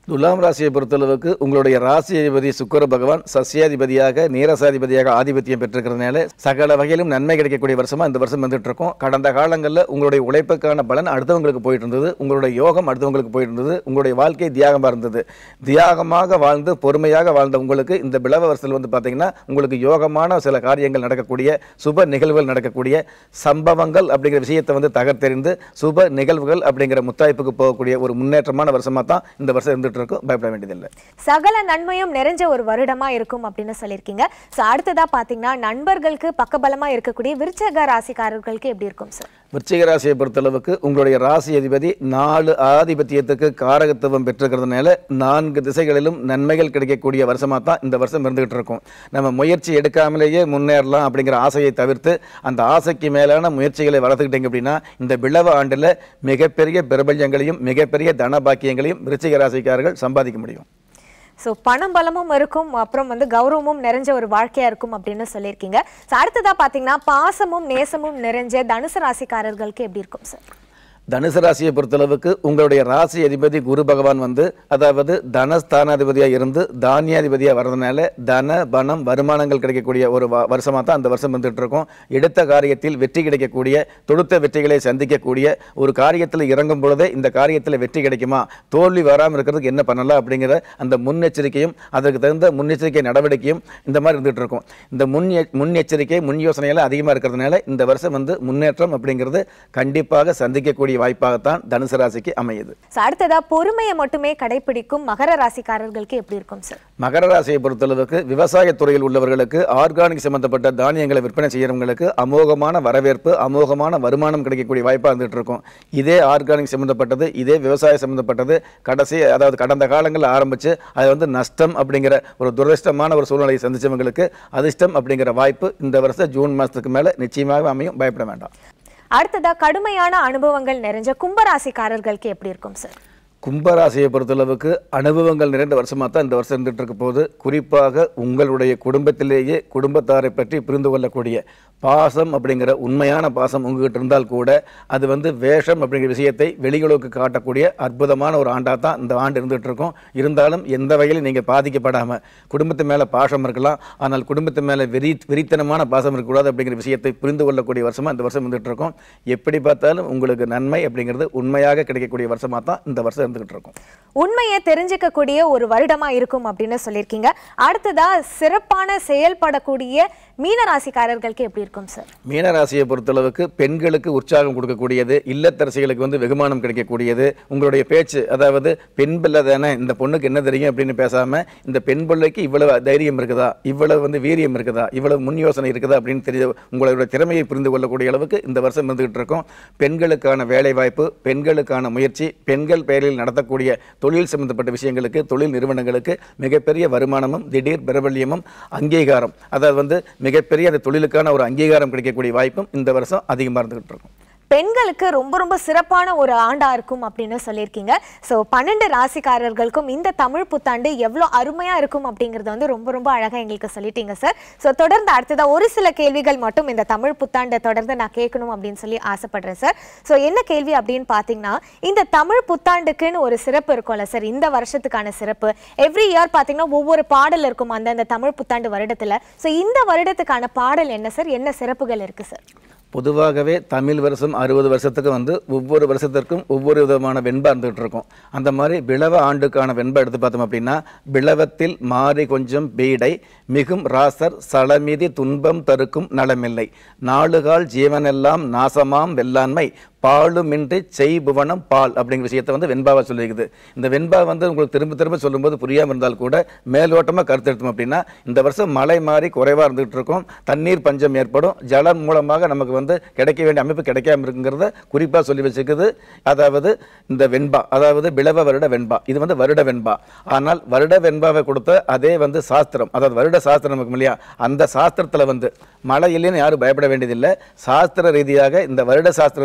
Speaker 2: துலாம் ராசியை பொறுத்தளவுக்கு உங்களுடைய ராசி அதிபதி சுக்கர பகவான் சசியாதிபதியாக நீரசாதிபதியாக ஆதிபத்தியம் பெற்றிருக்கிறதுனால சகல வகையிலும் நன்மை கிடைக்கக்கூடிய வருஷமா இந்த வருஷம் வந்துட்டு இருக்கோம் கடந்த காலங்களில் உங்களுடைய உழைப்புக்கான பலன் அடுத்தவங்களுக்கு போயிட்டு இருந்தது உங்களுடைய யோகம் அடுத்தவங்களுக்கு போயிட்டு இருந்தது உங்களுடைய வாழ்க்கை தியாகமாக இருந்தது தியாகமாக வாழ்ந்து பொறுமையாக வாழ்ந்த உங்களுக்கு இந்த பிளவ வருஷத்தில் வந்து பார்த்தீங்கன்னா உங்களுக்கு யோகமான சில காரியங்கள் நடக்கக்கூடிய சுப நிகழ்வுகள் நடக்கக்கூடிய சம்பவங்கள் அப்படிங்கிற விஷயத்தை வந்து தகர்த்தெறிந்து சுப நிகழ்வுகள் அப்படிங்கிற முத்தாய்ப்புக்கு போகக்கூடிய ஒரு முன்னேற்றமான வருஷமா தான் இந்த வருஷம் இருந்துட்டு இருக்கும் பயப்பட வேண்டியதில்லை
Speaker 1: சகல நன்மையும் நிறைஞ்ச ஒரு வருடமா இருக்கும் அப்படின்னு சொல்லியிருக்கீங்க ஸோ அடுத்ததா பாத்தீங்கன்னா நண்பர்களுக்கு பக்கபலமா இருக்கக்கூடிய விருச்சக ராசிக்காரர்களுக்கு எப்படி இருக்கும் சார்
Speaker 2: விருச்சிக ராசியை பொறுத்தளவுக்கு உங்களுடைய ராசி அதிபதி நாலு ஆதிபத்தியத்துக்கு காரகத்துவம் பெற்றிருக்கிறதுனால நான்கு திசைகளிலும் நன்மைகள் கிடைக்கக்கூடிய வருஷமா தான் இந்த வருஷம் இருந்துகிட்டு இருக்கும் நம்ம முயற்சி எடுக்காமலேயே முன்னேறலாம் அப்படிங்கிற ஆசையை தவிர்த்து அந்த ஆசைக்கு மேலான முயற்சிகளை வளர்த்துக்கிட்டீங்க அப்படின்னா இந்த பிளவ ஆண்டில் மிகப்பெரிய பிரபஞ்சங்களையும் மிகப்பெரிய தன பாக்கியங்களையும் விருச்சிக ராசிக்காரர்கள் சம்பாதிக்க முடியும்
Speaker 1: ஸோ பணம் பலமும் இருக்கும் அப்புறம் வந்து கௌரவமும் நிறைஞ்ச ஒரு வாழ்க்கையா இருக்கும் அப்படின்னு சொல்லியிருக்கீங்க ஸோ அடுத்ததா பாத்தீங்கன்னா பாசமும் நேசமும் நிறைஞ்ச தனுசு ராசிக்காரர்களுக்கு எப்படி இருக்கும் சார்
Speaker 2: தனுசு ராசியை பொறுத்தளவுக்கு உங்களுடைய ராசி அதிபதி குரு பகவான் வந்து அதாவது தனஸ்தானாதிபதியாக இருந்து தானியாதிபதியாக வர்றதுனால தன பணம் வருமானங்கள் கிடைக்கக்கூடிய ஒரு வருஷமாக தான் அந்த வருஷம் வந்துட்டு இருக்கோம் எடுத்த காரியத்தில் வெற்றி கிடைக்கக்கூடிய தொடுத்த வெற்றிகளை சந்திக்கக்கூடிய ஒரு காரியத்தில் இறங்கும் பொழுதே இந்த காரியத்தில் வெற்றி கிடைக்குமா தோல்வி வராமல் இருக்கிறதுக்கு என்ன பண்ணலாம் அப்படிங்கிற அந்த முன்னெச்சரிக்கையும் அதற்கு தகுந்த முன்னெச்சரிக்கை நடவடிக்கையும் இந்த மாதிரி இருந்துகிட்டு இருக்கும் இந்த முன் முன்னெச்சரிக்கை முன் யோசனைகள் அதிகமாக இருக்கிறதுனால இந்த வருஷம் வந்து முன்னேற்றம் அப்படிங்கிறது கண்டிப்பாக சந்திக்கக்கூடிய வாய்ப்பாகத்தான் தனுசு ராசிக்கு அமையுது
Speaker 1: ஸோ அடுத்ததா பொறுமையை மட்டுமே கடைபிடிக்கும் மகர ராசிக்காரர்களுக்கு எப்படி இருக்கும் சார்
Speaker 2: மகர ராசியை பொறுத்தளவுக்கு விவசாயத் துறையில் உள்ளவர்களுக்கு ஆர்கானிக் சம்பந்தப்பட்ட தானியங்களை விற்பனை செய்யறவங்களுக்கு அமோகமான வரவேற்பு அமோகமான வருமானம் கிடைக்கக்கூடிய வாய்ப்பாக இருந்துட்டு இருக்கும் இதே ஆர்கானிக் சம்பந்தப்பட்டது இதே விவசாயம் சம்பந்தப்பட்டது கடைசி அதாவது கடந்த காலங்களில் ஆரம்பிச்சு அது வந்து நஷ்டம் அப்படிங்கிற ஒரு துரதிர்ஷ்டமான ஒரு சூழ்நிலையை சந்திச்சவங்களுக்கு அதிர்ஷ்டம் அப்படிங்கிற வாய்ப்பு இந்த வருஷம் ஜூன் மாதத்துக்கு மேலே நிச்சயமாக அமையும் பயப்பட வேண்டாம்
Speaker 1: அடுத்ததா கடுமையான அனுபவங்கள் நிறைஞ்ச கும்பராசிக்காரர்களுக்கு எப்படி இருக்கும் சார்
Speaker 2: கும்பராசியை பொறுத்தளவுக்கு அனுபவங்கள் நிறைந்த வருஷமாக தான் இந்த வருஷம் இருந்துட்டு இருக்க போது குறிப்பாக உங்களுடைய குடும்பத்திலேயே குடும்பத்தாரை பற்றி புரிந்து கொள்ளக்கூடிய பாசம் அப்படிங்கிற உண்மையான பாசம் உங்ககிட்ட இருந்தால் கூட அது வந்து வேஷம் அப்படிங்கிற விஷயத்தை வெளியுலகுக்கு காட்டக்கூடிய அற்புதமான ஒரு ஆண்டாக தான் இந்த ஆண்டு இருந்துகிட்டு இருக்கும் இருந்தாலும் எந்த வகையிலும் நீங்கள் பாதிக்கப்படாமல் குடும்பத்து மேலே பாசம் இருக்கலாம் ஆனால் குடும்பத்து மேலே வெறி வெறித்தனமான பாசம் இருக்கக்கூடாது அப்படிங்கிற விஷயத்தை புரிந்து கொள்ளக்கூடிய வருஷமாக இந்த வருஷம் இருந்துகிட்டு இருக்கும் எப்படி பார்த்தாலும் உங்களுக்கு நன்மை அப்படிங்கிறது உண்மையாக கிடைக்கக்கூடிய வருஷமாக தான் இந்த வருஷம் இருந்துகிட்டு இருக்கும்
Speaker 1: உண்மையை தெரிஞ்சுக்கக்கூடிய ஒரு வருடமா இருக்கும் அப்படின்னு சொல்லியிருக்கீங்க அடுத்ததா சிறப்பான செயல்படக்கூடிய மீன ராசிக்காரர்களுக்கு எப்படி இருக்கும் சார்
Speaker 2: மீனராசியை பொறுத்தளவுக்கு பெண்களுக்கு உற்சாகம் கொடுக்கக்கூடியது இல்லத்தரசிகளுக்கு வந்து வெகுமானம் கிடைக்கக்கூடியது உங்களுடைய பேச்சு அதாவது பெண் பிள்ளை தானே இந்த பொண்ணுக்கு என்ன தெரியும் அப்படின்னு பேசாம இந்த பெண் பிள்ளைக்கு இவ்வளவு தைரியம் இருக்குதா இவ்வளவு வந்து வீரியம் இருக்குதா இவ்வளவு முன் யோசனை இருக்குதா அப்படின்னு தெரிய உங்களுடைய திறமையை புரிந்து கொள்ளக்கூடிய அளவுக்கு இந்த வருஷம் இருந்துகிட்டு இருக்கும் பெண்களுக்கான வேலை வாய்ப்பு பெண்களுக்கான முயற்சி பெண்கள் பெயரில் நடத்தக்கூடிய தொழில் சம்பந்தப்பட்ட விஷயங்களுக்கு தொழில் நிறுவனங்களுக்கு மிகப்பெரிய வருமானமும் திடீர் பிரபல்யமும் அங்கீகாரம் அதாவது வந்து மிகப்பெரிய அந்த தொழிலுக்கான ஒரு அங்கீகாரம் கிடைக்கக்கூடிய வாய்ப்பும் இந்த வருஷம் அதிகமாக இருந்துகிட்டு இருக்கும்
Speaker 1: பெண்களுக்கு ரொம்ப ரொம்ப சிறப்பான ஒரு ஆண்டா இருக்கும் அப்படின்னு சொல்லியிருக்கீங்க ஸோ பன்னெண்டு ராசிக்காரர்களுக்கும் இந்த தமிழ் புத்தாண்டு எவ்வளோ அருமையா இருக்கும் அப்படிங்கறத வந்து ரொம்ப ரொம்ப அழகா எங்களுக்கு சொல்லிட்டீங்க சார் ஸோ தொடர்ந்து அடுத்ததா ஒரு சில கேள்விகள் மட்டும் இந்த தமிழ் புத்தாண்டை தொடர்ந்து நான் கேட்கணும் அப்படின்னு சொல்லி ஆசைப்படுறேன் சார் ஸோ என்ன கேள்வி அப்படின்னு பார்த்தீங்கன்னா இந்த தமிழ் புத்தாண்டுக்குன்னு ஒரு சிறப்பு இருக்கும்ல சார் இந்த வருஷத்துக்கான சிறப்பு எவ்ரி இயர் பார்த்தீங்கன்னா ஒவ்வொரு பாடல் இருக்கும் அந்த அந்த தமிழ் புத்தாண்டு வருடத்துல ஸோ இந்த வருடத்துக்கான பாடல் என்ன சார் என்ன சிறப்புகள் இருக்கு சார்
Speaker 2: பொதுவாகவே தமிழ் வருஷம் அறுபது வருஷத்துக்கு வந்து ஒவ்வொரு வருஷத்திற்கும் ஒவ்வொரு விதமான வெண்பா இருந்துகிட்டு இருக்கும் அந்த மாதிரி பிளவ ஆண்டுக்கான வெண்பா எடுத்து பார்த்தோம் அப்படின்னா பிளவத்தில் மாறி கொஞ்சம் பீடை மிகும் ராசர் சளமிதி துன்பம் தருக்கும் நலமில்லை நாளுகால் ஜீவனெல்லாம் நாசமாம் வெள்ளாண்மை பாலுமின்றி செய்புவனம் பால் அப்படிங்கிற விஷயத்தை வந்து வெண்பாவை சொல்லியிருக்குது இந்த வெண்பா வந்து உங்களுக்கு திரும்ப திரும்ப சொல்லும்போது புரியாமல் இருந்தால் கூட மேலோட்டமாக கருத்து எடுத்தோம் அப்படின்னா இந்த வருஷம் மழை மாறி குறைவாக இருந்துகிட்டு இருக்கும் தண்ணீர் பஞ்சம் ஏற்படும் ஜலம் மூலமாக நமக்கு வந்து கிடைக்க வேண்டிய அமைப்பு கிடைக்காம இருக்குங்கிறத குறிப்பாக சொல்லி வச்சுக்குது அதாவது இந்த வெண்பா அதாவது பிளவ வருட வெண்பா இது வந்து வருட வெண்பா ஆனால் வருட வெண்பாவை கொடுத்த அதே வந்து சாஸ்திரம் அதாவது வருட சாஸ்திரம் இருக்கும் இல்லையா அந்த சாஸ்திரத்தில் வந்து மழை இல்லைன்னு யாரும் பயப்பட வேண்டியதில்லை சாஸ்திர ரீதியாக இந்த வருட சாஸ்திர ரீதியாக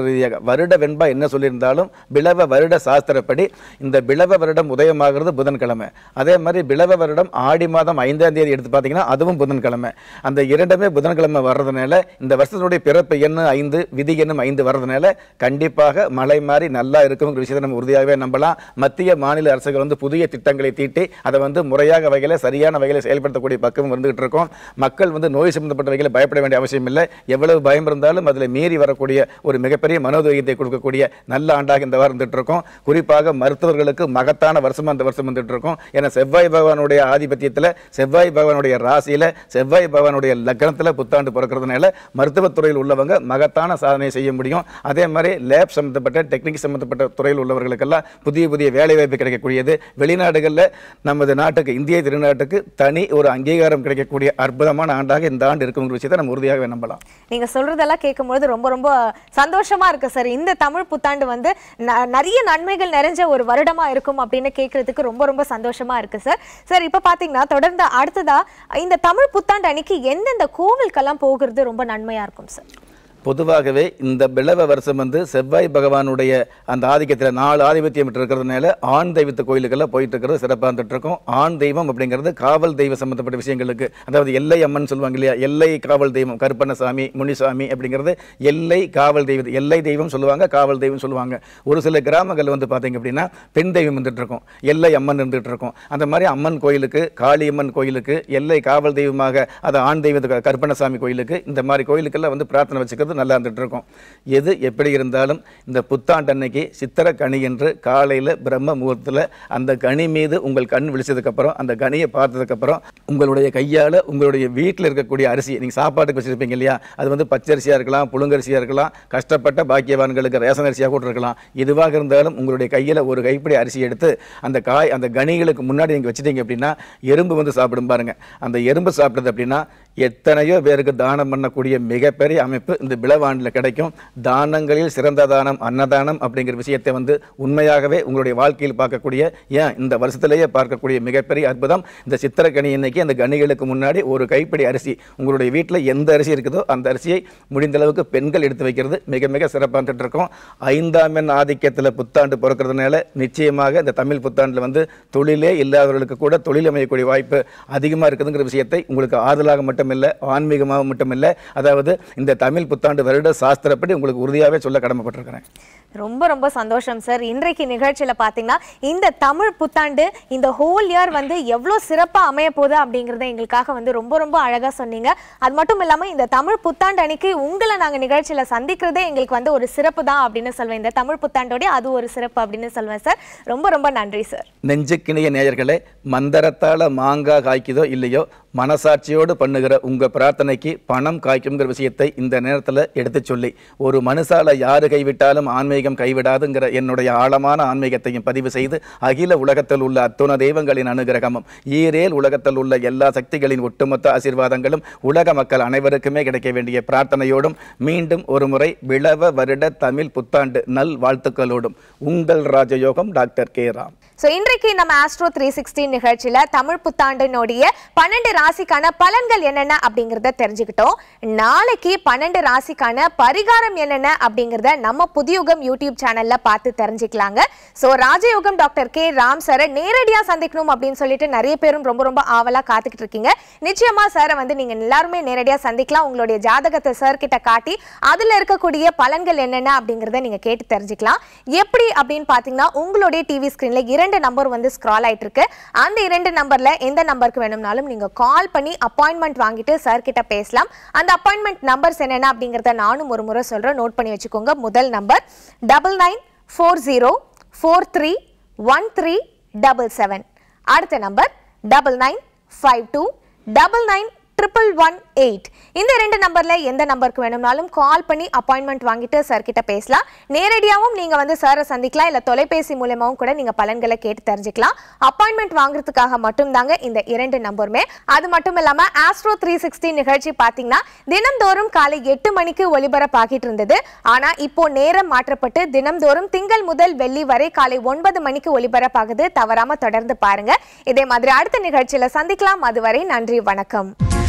Speaker 2: வருட வெண்பா என்ன சொல்லியிருந்தாலும் பிளவ வருட சாஸ்திரப்படி இந்த பிளவ வருடம் உதயமாகிறது புதன்கிழமை அதே மாதிரி பிளவ வருடம் ஆடி மாதம் ஐந்தாம் தேதி எடுத்து பார்த்தீங்கன்னா அதுவும் புதன்கிழமை அந்த இரண்டுமே புதன்கிழமை வர்றதுனால இந்த வருஷத்தினுடைய பிறப்பு எண்ணு ஐந்து விதி எண்ணும் ஐந்து வர்றதுனால கண்டிப்பாக மழை மாதிரி நல்லா இருக்குங்கிற விஷயத்தை நம்ம உறுதியாகவே நம்பலாம் மத்திய மாநில அரசுகள் வந்து புதிய திட்டங்களை தீட்டி அதை வந்து முறையாக வகையில் சரியான வகையில் செயல்படுத்தக்கூடிய பக்கம் வந்துகிட்டு இருக்கோம் மக்கள் வந்து நோய் சம்பந்தப்பட்ட வகையில் பயப்பட வேண்டிய அவசியம் இல்லை எவ்வளவு பயம் இருந்தாலும் அதில் மீறி வரக்கூடிய ஒரு மிகப்பெரிய மனோதைரியத்தை கொடுக்கக்கூடிய நல்ல ஆண்டாக இந்த வாரம் வந்துட்டு இருக்கோம் குறிப்பாக மருத்துவர்களுக்கு மகத்தான வருஷமா இந்த வருஷம் வந்துட்டு இருக்கோம் ஏன்னா செவ்வாய் பகவானுடைய ஆதிபத்தியத்தில் செவ்வாய் பகவானுடைய ராசியில செவ்வாய் பகவானுடைய லக்னத்தில் புத்தாண்டு பிறக்கிறதுனால மருத்துவத்துறையில் உள்ளவங்க மகத்தான சாதனை செய்ய முடியும் அதே மாதிரி லேப் சம்பந்தப்பட்ட டெக்னிக் சம்பந்தப்பட்ட துறையில் உள்ளவர்களுக்கெல்லாம் புதிய புதிய வேலை வாய்ப்பு கிடைக்கக்கூடியது வெளிநாடுகளில் நமது நாட்டுக்கு இந்திய திருநாட்டுக்கு தனி ஒரு அங்கீகாரம் கிடைக்கக்கூடிய அற்புதமான ஆண்டாக இந்த ஆண்டு இருக்குங்கிற விஷயத்தை நம்ம உறுதியாக நம்பலாம்
Speaker 1: நீங்க சொல்றதெல்லாம் கேட்கும்போது ரொம்ப ரொம்ப சந்தோஷமா இருக்கு சார் இந்த தமிழ் புத்தாண்டு வந்து ந- நிறைய நன்மைகள் நிறைஞ்ச ஒரு வருடமா இருக்கும் அப்படின்னு கேட்கறதுக்கு ரொம்ப ரொம்ப சந்தோஷமா இருக்கு சார் சார் இப்ப பாத்தீங்கன்னா தொடர்ந்து அடுத்ததா இந்த தமிழ் புத்தாண்டு அன்னைக்கு எந்தெந்த கோவிலுக்கெல்லாம் போகிறது ரொம்ப நன்மையா இருக்கும் சார்
Speaker 2: பொதுவாகவே இந்த பிளவ வருஷம் வந்து செவ்வாய் பகவானுடைய அந்த ஆதிக்கத்தில் நாலு ஆதிபத்தியம் இருக்கிறதுனால ஆண் தெய்வத்து கோயிலுக்கெல்லாம் போயிட்டு இருக்கிறது சிறப்பாக இருந்துட்டு இருக்கும் ஆண் தெய்வம் அப்படிங்கிறது காவல் தெய்வ சம்பந்தப்பட்ட விஷயங்களுக்கு அதாவது எல்லை அம்மன் சொல்லுவாங்க இல்லையா எல்லை காவல் தெய்வம் கருப்பண்ணசாமி முனிசாமி அப்படிங்கிறது எல்லை காவல் தெய்வம் எல்லை தெய்வம் சொல்லுவாங்க காவல் தெய்வம் சொல்லுவாங்க ஒரு சில கிராமங்கள் வந்து பார்த்தீங்க அப்படின்னா பெண் தெய்வம் வந்துட்டு இருக்கும் எல்லை அம்மன் இருந்துட்டு இருக்கும் அந்த மாதிரி அம்மன் கோயிலுக்கு காளியம்மன் கோயிலுக்கு எல்லை காவல் தெய்வமாக அது ஆண் தெய்வத்துக்கு கருப்பண்ணசாமி கோயிலுக்கு இந்த மாதிரி கோயிலுக்கெல்லாம் வந்து பிரார்த்தனை வச்சுக்கிறது நல்லா இருந்துட்டு இருக்கும் எது எப்படி இருந்தாலும் இந்த புத்தாண்டு அன்னைக்கு சித்திர கனி என்று காலையில் பிரம்ம முகூர்த்தத்தில் அந்த கனி மீது உங்கள் கண் விழிச்சதுக்கப்புறம் அந்த கனியை பார்த்ததுக்கப்புறம் உங்களுடைய கையால் உங்களுடைய வீட்டில் இருக்கக்கூடிய அரிசி நீங்கள் சாப்பாட்டுக்கு வச்சுருப்பீங்க இல்லையா அது வந்து பச்சரிசியாக இருக்கலாம் புழுங்கரிசியாக இருக்கலாம் கஷ்டப்பட்ட பாக்கியவான்களுக்கு ரேஷன் அரிசியாக கூட இருக்கலாம் எதுவாக இருந்தாலும் உங்களுடைய கையில் ஒரு கைப்பிடி அரிசி எடுத்து அந்த காய் அந்த கனிகளுக்கு முன்னாடி நீங்கள் வச்சுட்டீங்க அப்படின்னா எறும்பு வந்து சாப்பிடும் பாருங்க அந்த எறும்பு சாப்பிடுது அப்படின்னா எத்தனையோ பேருக்கு தானம் பண்ணக்கூடிய மிகப்பெரிய அமைப்பு இந்த பிளவாண்டில் கிடைக்கும் தானங்களில் சிறந்த தானம் அன்னதானம் அப்படிங்கிற விஷயத்தை வந்து உண்மையாகவே உங்களுடைய வாழ்க்கையில் பார்க்கக்கூடிய ஏன் இந்த வருஷத்திலேயே பார்க்கக்கூடிய மிகப்பெரிய அற்புதம் இந்த சித்திரக்கனி இன்னைக்கு அந்த கனிகளுக்கு முன்னாடி ஒரு கைப்பிடி அரிசி உங்களுடைய வீட்டில் எந்த அரிசி இருக்குதோ அந்த அரிசியை முடிந்த அளவுக்கு பெண்கள் எடுத்து வைக்கிறது மிக மிக சிறப்பாக இருந்துட்டு இருக்கும் ஐந்தாம் எண் ஆதிக்கத்தில் புத்தாண்டு பிறக்கிறதுனால நிச்சயமாக இந்த தமிழ் புத்தாண்டில் வந்து தொழிலே இல்லாதவர்களுக்கு கூட தொழில் அமையக்கூடிய வாய்ப்பு அதிகமாக இருக்குதுங்கிற விஷயத்தை உங்களுக்கு ஆறுதலாக மட்டும் இல்லை ஆன்மீகமாக மட்டும் இல்லை அதாவது இந்த தமிழ் புத்தாண்டு வருட சாஸ்திரப்படி உங்களுக்கு உறுதியாகவே சொல்ல கடமைப்பட்டிருக்கிறேன்
Speaker 1: ரொம்ப ரொம்ப சந்தோஷம் சார் இன்றைக்கு நிகழ்ச்சியில பாத்தீங்கன்னா இந்த தமிழ் புத்தாண்டு இந்த ஹோல் இயர் வந்து எவ்வளோ சிறப்பா அமைய போகுது அப்படிங்கறத எங்களுக்காக வந்து ரொம்ப ரொம்ப அழகா சொன்னீங்க அது மட்டும் இல்லாம இந்த தமிழ் புத்தாண்டு அன்னைக்கு உங்களை நாங்க நிகழ்ச்சியில சந்திக்கிறதே எங்களுக்கு வந்து ஒரு சிறப்பு தான் அப்படின்னு சொல்வேன் இந்த தமிழ் புத்தாண்டோட அது ஒரு சிறப்பு அப்படின்னு சொல்வேன் சார் ரொம்ப ரொம்ப நன்றி சார்
Speaker 2: நெஞ்சுக்கிணிய நேயர்களே மந்தரத்தால மாங்காய் காய்க்குதோ இல்லையோ மனசாட்சியோடு பண்ணுகிற உங்க பிரார்த்தனைக்கு பணம் காய்க்குங்கிற விஷயத்தை இந்த நேரத்தில் எடுத்து சொல்லி ஒரு மனுஷால யாரு கைவிட்டாலும் ஆன்மீகம் கைவிடாதுங்கிற என்னுடைய ஆழமான ஆன்மீகத்தையும் பதிவு செய்து அகில உலகத்தில் உள்ள அத்துண தெய்வங்களின் அனுகிரகமும் ஈரேல் உலகத்தில் உள்ள எல்லா சக்திகளின் ஒட்டுமொத்த ஆசீர்வாதங்களும் உலக மக்கள் அனைவருக்குமே கிடைக்க வேண்டிய பிரார்த்தனையோடும் மீண்டும் ஒருமுறை விளவ வருட தமிழ் புத்தாண்டு நல் வாழ்த்துக்களோடும் உங்கள் ராஜயோகம் டாக்டர் கே ராம்
Speaker 1: ஸோ இன்றைக்கு நம்ம ஆஸ்ட்ரோ த்ரீ சிக்ஸ்டி நிகழ்ச்சியில தமிழ் புத்தாண்டினுடைய பன்னெண்டு ராசிக்கான பலன்கள் என்னென்ன அப்படிங்கிறத தெரிஞ்சுக்கிட்டோம் நாளைக்கு பன்னெண்டு ராசிக்கான பரிகாரம் என்னென்ன அப்படிங்கிறத நம்ம புதியுகம் யூடியூப் சேனல்ல பார்த்து தெரிஞ்சுக்கலாங்க so Rajayogam doctor K Ram சாரை நேரடியாக சந்திக்கணும் அப்படின்னு சொல்லிட்டு நிறைய பேரும் ரொம்ப ரொம்ப ஆவலா காத்துக்கிட்டு இருக்கீங்க நிச்சயமா சாரை வந்து நீங்க எல்லாருமே நேரடியாக சந்திக்கலாம் உங்களுடைய ஜாதகத்தை சார் கிட்ட காட்டி அதுல இருக்கக்கூடிய பலன்கள் என்னென்ன அப்படிங்கிறத நீங்க கேட்டு தெரிஞ்சுக்கலாம் எப்படி அப்படின்னு பார்த்தீங்கன்னா உங்களுடைய டிவி ஸ்க்ரீன்ல இரண்டு நம்பர் வந்து ஸ்க்ரால் ஆயிட்டு இருக்கு அந்த இரண்டு நம்பர்ல எந்த நம்பருக்கு வேணும்னாலும் நீங்க கால் பண்ணி அப்பாயின்மெண்ட் வாங்கிட்டு சார் கிட்ட பேசலாம் அந்த அப்பாயின்மெண்ட் நம்பர்ஸ் என்னென்ன அப்படிங்கிறத நானும் ஒரு முறை சொல்றேன் நோட் பண்ணி வச்சுக்கோங்க முதல் number double nine four zero four three one three double seven அடுத்த number double nine five two double nine triple one eight இந்த ரெண்டு நம்பர்ல எந்த நம்பருக்கு வேணும்னாலும் கால் பண்ணி அப்பாயின்மெண்ட் வாங்கிட்டு சார் கிட்ட பேசலாம் நேரடியாகவும் நீங்க வந்து சாரை சந்திக்கலாம் இல்ல தொலைபேசி மூலமாவும் கூட நீங்க பலன்களை கேட்டு தெரிஞ்சுக்கலாம் அப்பாயின்மெண்ட் வாங்குறதுக்காக மட்டும்தாங்க இந்த இரண்டு நம்பருமே அது மட்டும் இல்லாம ஆஸ்ட்ரோ த்ரீ சிக்ஸ்டி நிகழ்ச்சி பாத்தீங்கன்னா தினம்தோறும் காலை எட்டு மணிக்கு ஒலிபரப்பாகிட்டு இருந்தது ஆனா இப்போ நேரம் மாற்றப்பட்டு தினம்தோறும் திங்கள் முதல் வெள்ளி வரை காலை ஒன்பது மணிக்கு ஒலிபரப்பாகுது தவறாம தொடர்ந்து பாருங்க இதே மாதிரி அடுத்த நிகழ்ச்சியில சந்திக்கலாம் அதுவரை நன்றி வணக்கம்